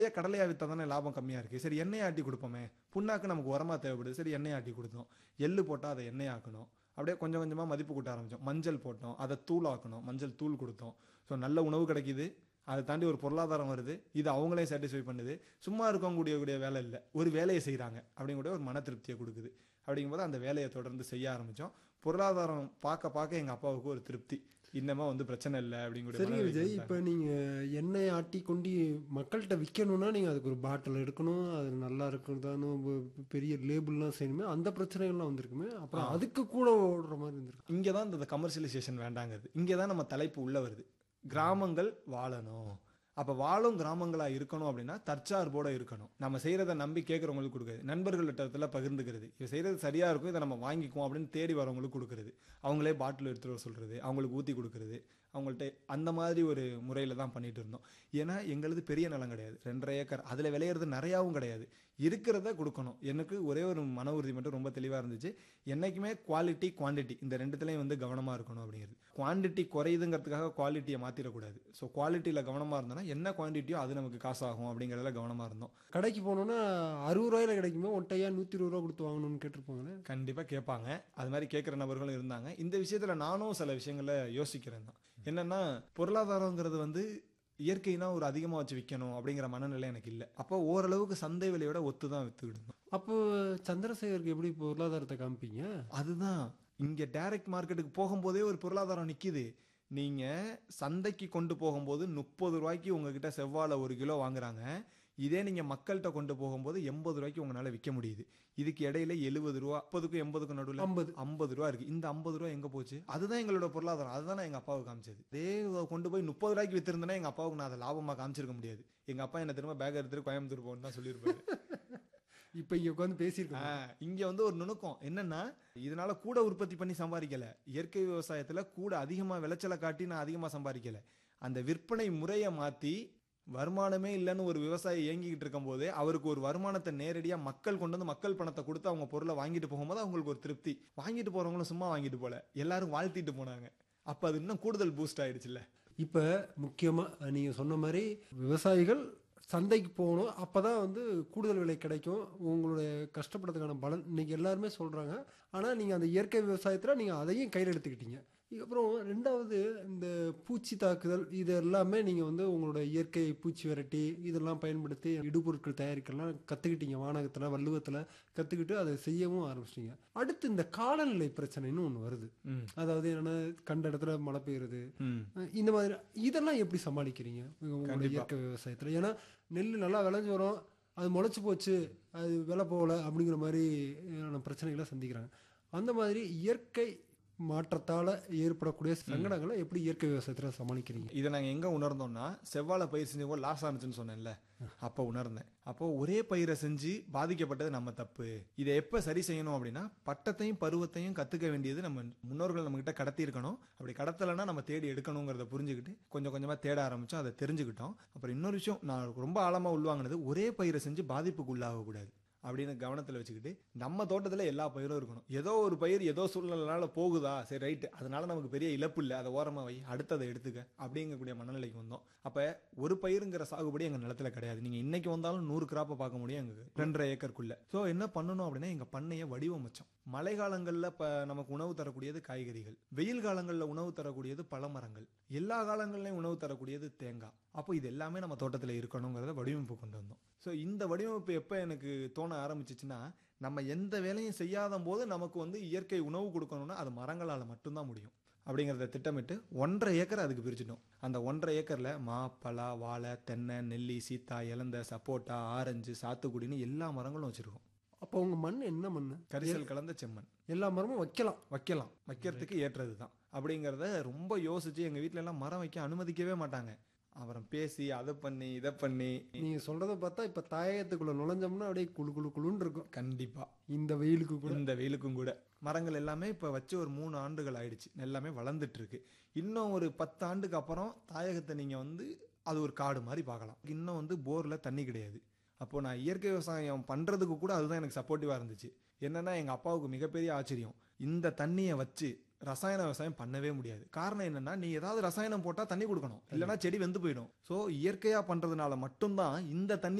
ஏன் கடலையா வித்தா தானே லாபம் கம்மியா இருக்கு சரி எண்ணெய் ஆட்டி கொடுப்போமே புண்ணாக்கு நமக்கு உரமா தேவைப்படுது சரி எண்ணெய் ஆட்டி கொடுத்தோம் எள்ளு போட்டா அதை எண்ணெய் ஆக்கணும் அப்படியே கொஞ்சம் கொஞ்சமா மதிப்பு கூட்ட ஆரம்பிச்சோம் மஞ்சள் போட்டோம் அதை தூள் ஆக்கணும் மஞ்சள் தூள் கொடுத்தோம் ஸோ நல்ல உணவு கிடைக்குது அதை தாண்டி ஒரு பொருளாதாரம் வருது இது அவங்களே சாட்டிஸ்ஃபை பண்ணுது சும்மா இருக்கக்கூடிய கூடிய வேலை இல்லை ஒரு வேலையை செய்கிறாங்க அப்படிங்கூட ஒரு மன திருப்தியை கொடுக்குது அப்படிங்கும்போது அந்த வேலையை தொடர்ந்து செய்ய ஆரம்பித்தோம் பொருளாதாரம் பார்க்க பார்க்க எங்கள் அப்பாவுக்கு ஒரு திருப்தி இன்னமா வந்து பிரச்சனை இல்லை அப்படிங்கூடிய சரிங்க மனநிலைக்கு விஜய் வந்துட்டாங்க. இப்போ நீங்கள் எண்ணெய் ஆட்டி கொண்டு மக்கள்கிட்ட விற்கணும்னா நீங்கள் அதுக்கு ஒரு பாட்டில் எடுக்கணும் அது நல்லா இருக்குதானு பெரிய லேபிள்லாம் செய்யணுமே அந்த பிரச்சனைகள்லாம் வந்திருக்குமே அப்புறம் அதுக்கு கூட ஓடுற மாதிரி இருந்திருக்கு இங்கே தான் இந்த கமர்ஷியலைசேஷன் வேண்டாங்கிறது இங்கே தான் நம்ம தலைப்பு உள்ள வருது கிராமங்கள் வாழணும் அப்போ வாழும் கிராமங்களா இருக்கணும் அப்படின்னா தற்சார்போட இருக்கணும் நம்ம செய்கிறத நம்பி கேட்குறவங்களுக்கு கொடுக்குறது நண்பர்கள்ட்ட பகிர்ந்துக்கிறது இது செய்கிறது சரியா இருக்கும் இதை நம்ம வாங்கிக்குவோம் அப்படின்னு தேடி வரவங்களுக்கு கொடுக்குறது அவங்களே பாட்டில் எடுத்துகிட்டு வர சொல்கிறது அவங்களுக்கு ஊற்றி கொடுக்குறது அவங்கள்ட்ட அந்த மாதிரி ஒரு முறையில் தான் பண்ணிட்டு இருந்தோம் ஏன்னா எங்களுது பெரிய நிலம் கிடையாது ரெண்டரை ஏக்கர் அதில் விளையிறது நிறையாவும் கிடையாது இருக்கிறத கொடுக்கணும் எனக்கு ஒரே ஒரு மன உறுதி மட்டும் ரொம்ப தெளிவாக இருந்துச்சு என்னைக்குமே குவாலிட்டி குவாண்டிட்டி இந்த ரெண்டுத்துலையும் வந்து கவனமாக இருக்கணும் அப்படிங்கிறது குவாண்டிட்டி குறையுதுங்கிறதுக்காக குவாலிட்டியை மாற்றிடக்கூடாது ஸோ குவாலிட்டியில் கவனமாக இருந்தோம்னா என்ன குவான்டிட்டியோ அது நமக்கு காசாகும் அப்படிங்கிறதுல கவனமாக இருந்தோம் கடைக்கு போனோன்னா அறுபது ரூபாயில கிடைக்குமே ஒட்டையா நூற்றி இருபது ரூபா கொடுத்து வாங்கணும்னு கேட்டிருப்பாங்களே கண்டிப்பாக கேட்பாங்க அது மாதிரி கேட்குற நபர்களும் இருந்தாங்க இந்த விஷயத்தில் நானும் சில விஷயங்களை யோசிக்கிறேன் தான் என்னன்னா பொருளாதாரங்கிறது வந்து இயற்கைனா ஒரு அதிகமாக வச்சு விற்கணும் அப்படிங்கிற மனநிலை எனக்கு இல்லை அப்போ ஓரளவுக்கு சந்தை விலையோட ஒத்து தான் விற்றுக்கிடணும் அப்போ சந்திரசேகருக்கு எப்படி பொருளாதாரத்தை காமிப்பீங்க அதுதான் இங்கே டைரக்ட் மார்க்கெட்டுக்கு போகும்போதே ஒரு பொருளாதாரம் நிற்கிது நீங்கள் சந்தைக்கு கொண்டு போகும்போது முப்பது ரூபாய்க்கு உங்ககிட்ட செவ்வாழை ஒரு கிலோ வாங்குறாங்க இதே நீங்கள் மக்கள்கிட்ட கொண்டு போகும்போது எண்பது ரூபாய்க்கு உங்களால் விற்க முடியுது இதுக்கு இடையில எழுபது ரூபா முப்பதுக்கும் எண்பதுக்கும் நடுவில் ஐம்பது ஐம்பது ரூபா இருக்கு இந்த ஐம்பது ரூபா எங்க போச்சு அதுதான் எங்களோட பொருளாதாரம் அதுதான் எங்க அப்பாவுக்கு காமிச்சது அதே இதை கொண்டு போய் முப்பது ரூபாய்க்கு வித்திருந்தேன்னா எங்க அப்பாவுக்கு நான் அதை லாபமா காமிச்சிருக்க முடியாது எங்க அப்பா என்ன திரும்ப பேக் எடுத்துட்டு கோயம்புத்தூர் போகணும்னு தான் சொல்லியிருப்பாரு இப்போ இங்கே உட்காந்து பேசியிருக்கோம் ஆ, இங்க வந்து ஒரு நுணுக்கம் என்னன்னா இதனால கூட உற்பத்தி பண்ணி சம்பாதிக்கல இயற்கை விவசாயத்துல கூட அதிகமா விளைச்சலை காட்டி நான் அதிகமா சம்பாதிக்கல அந்த விற்பனை முறையை மாத்தி வருமானமே இல்லைன்னு ஒரு விவசாயி இயங்கிக்கிட்டு இருக்கும்போது அவருக்கு ஒரு வருமானத்தை நேரடியா மக்கள் கொண்டு வந்து மக்கள் பணத்தை கொடுத்து அவங்க பொருளை வாங்கிட்டு போகும்போது அவங்களுக்கு ஒரு திருப்தி வாங்கிட்டு போறவங்களும் சும்மா வாங்கிட்டு போல எல்லாரும் வாழ்த்திட்டு போனாங்க அப்ப அது இன்னும் கூடுதல் பூஸ்ட் ஆயிடுச்சுல்ல இப்போ முக்கியமாக நீங்கள் சொன்ன மாதிரி விவசாயிகள் சந்தைக்கு போகணும் அப்போ தான் வந்து கூடுதல் விலை கிடைக்கும் உங்களுடைய கஷ்டப்படுறதுக்கான பலன் இன்னைக்கு எல்லாருமே சொல்கிறாங்க ஆனால் நீங்கள் அந்த இயற்கை விவசாயத்தில் நீங்கள் அதையும் கையில் எடுத்துக்கிட்டீங்க இதுக்கப்புறம் ரெண்டாவது இந்த பூச்சி தாக்குதல் இது எல்லாமே நீங்கள் வந்து உங்களோட இயற்கை பூச்சி விரட்டி இதெல்லாம் பயன்படுத்தி இடுபொருட்கள் தயாரிக்கலாம் கற்றுக்கிட்டீங்க வானகத்தில் வள்ளுவத்தில் கற்றுக்கிட்டு அதை செய்யவும் ஆரம்பிச்சிட்டீங்க அடுத்து இந்த காலநிலை பிரச்சனைன்னு ஒன்று வருது ம். அதாவது என்னன்னா கண்ட இடத்துல மழை பெய்யுறது ம் இந்த மாதிரி இதெல்லாம் எப்படி சமாளிக்கிறீங்க உங்களோட இயற்கை விவசாயத்தில் ஏன்னா நெல் நல்லா விளைஞ்சு வரும் அது முளைச்சு போச்சு அது விலை போகல அப்படிங்கிற மாதிரி அஹ், பிரச்சனைகளை சந்திக்கிறாங்க அந்த மாதிரி இயற்கை மாற்றத்தால் ஏற்படக்கூடிய சங்கடங்களை எப்படி இயற்கை விவசாயத்தில் சமாளிக்கிறீங்க இதை நாங்கள் எங்கே உணர்ந்தோம்னா செவ்வாழை பயிர் செஞ்சவங்க லாஸ் ஆனிச்சுன்னு சொன்னேன்ல அப்போ உணர்ந்தேன் அப்போ ஒரே பயிரை செஞ்சு பாதிக்கப்பட்டது நம்ம தப்பு இதை எப்போ சரி செய்யணும் அப்படின்னா பட்டத்தையும் பருவத்தையும் கற்றுக்க வேண்டியது நம்ம முன்னோர்கள் நம்மகிட்ட கடத்தி இருக்கணும் அப்படி கடத்தலைன்னா நம்ம தேடி எடுக்கணுங்கிறத புரிஞ்சுக்கிட்டு கொஞ்சம் கொஞ்சமாக தேட ஆரம்பித்தோம் அதை தெரிஞ்சுக்கிட்டோம் அப்புறம் இன்னொரு விஷயம் நான் ரொம்ப ஆழமாக உள்வாங்கினது ஒரே பயிரை செஞ்சு பாதிப்புக்கு உள்ளாகக்கூடாது அப்படின்னு கவனத்தில் வச்சுக்கிட்டு நம்ம தோட்டத்தில் எல்லா பயிரும் இருக்கணும் ஏதோ ஒரு பயிர் ஏதோ சூழ்நிலைனால போகுதா சரி ரைட்டு அதனால நமக்கு பெரிய இழப்பு இல்லை அதை ஓரமாக வை அடுத்ததை எடுத்துக்க அப்படிங்கக்கூடிய மனநிலைக்கு வந்தோம் அப்போ ஒரு பயிருங்கிற சாகுபடி எங்கள் நிலத்துல கிடையாது நீங்கள் இன்னைக்கு வந்தாலும் நூறு கிராப்பை பார்க்க முடியும் எங்கள் ரெண்டரை ஏக்கருக்குள்ள ஸோ என்ன பண்ணணும் அப்படின்னா எங்கள் பண்ணையை வடிவமைச்சோம் மழை காலங்களில் இப்போ நமக்கு உணவு தரக்கூடியது காய்கறிகள் வெயில் காலங்களில் உணவு தரக்கூடியது பழமரங்கள் எல்லா காலங்கள்லையும் உணவு தரக்கூடியது தேங்காய் அப்போ இது எல்லாமே நம்ம தோட்டத்தில் இருக்கணுங்கிறத வடிவமைப்பு கொண்டு வந்தோம் ஸோ இந்த வடிவமைப்பு எப்போ எனக்கு தோண ஆரம்பிச்சிச்சுன்னா நம்ம எந்த வேலையும் செய்யாத போது நமக்கு வந்து இயற்கை உணவு கொடுக்கணும்னா அது மரங்களால் மட்டும்தான் முடியும் அப்படிங்கிறத திட்டமிட்டு ஒன்றரை ஏக்கர் அதுக்கு பிரிச்சிட்டோம் அந்த ஒன்றரை ஏக்கரில் மா பலா வாழை தென்னை நெல்லி சீத்தா இலந்த சப்போட்டா ஆரஞ்சு சாத்துக்குடின்னு எல்லா மரங்களும் வச்சுருக்கோம் அப்போ உங்கள் மண் என்ன மண் கரிசல் கலந்த செம்மண் எல்லா மரமும் வைக்கலாம் வைக்கலாம் வைக்கிறதுக்கு ஏற்றது தான் அப்படிங்கிறத ரொம்ப யோசிச்சு எங்கள் வீட்ல எல்லாம் மரம் வைக்க அனுமதிக்கவே மாட்டாங்க அப்புறம் பேசி அதை பண்ணி இதை பண்ணி நீங்கள் சொல்கிறத பார்த்தா இப்போ தாயகத்துக்குள்ளே நுழைஞ்சோம்னா அப்படியே குளு குளு குளுன்னு இருக்கும் கண்டிப்பா இந்த வெயிலுக்கு கூட இந்த வெயிலுக்கும் கூட மரங்கள் எல்லாமே இப்போ வச்சு ஒரு மூணு ஆண்டுகள் ஆயிடுச்சு எல்லாமே வளர்ந்துட்டு இருக்கு இன்னும் ஒரு பத்து ஆண்டுக்கு அப்புறம் தாயகத்தை நீங்க வந்து அது ஒரு காடு மாதிரி பார்க்கலாம் இன்னும் வந்து போர்ல தண்ணி கிடையாது அப்போ நான் இயற்கை விவசாயம் பண்றதுக்கு கூட அதுதான் எனக்கு சப்போர்ட்டிவா இருந்துச்சு என்னன்னா எங்க அப்பாவுக்கு மிகப்பெரிய ஆச்சரியம் இந்த தண்ணியை வச்சு ரசாயன விவசாயம் பண்ணவே முடியாது காரணம் என்னன்னா நீ ஏதாவது ரசாயனம் போட்டா தண்ணி கொடுக்கணும் இல்லைன்னா செடி வெந்து போயிடும் ஸோ இயற்கையா பண்றதுனால மட்டும்தான் இந்த தண்ணி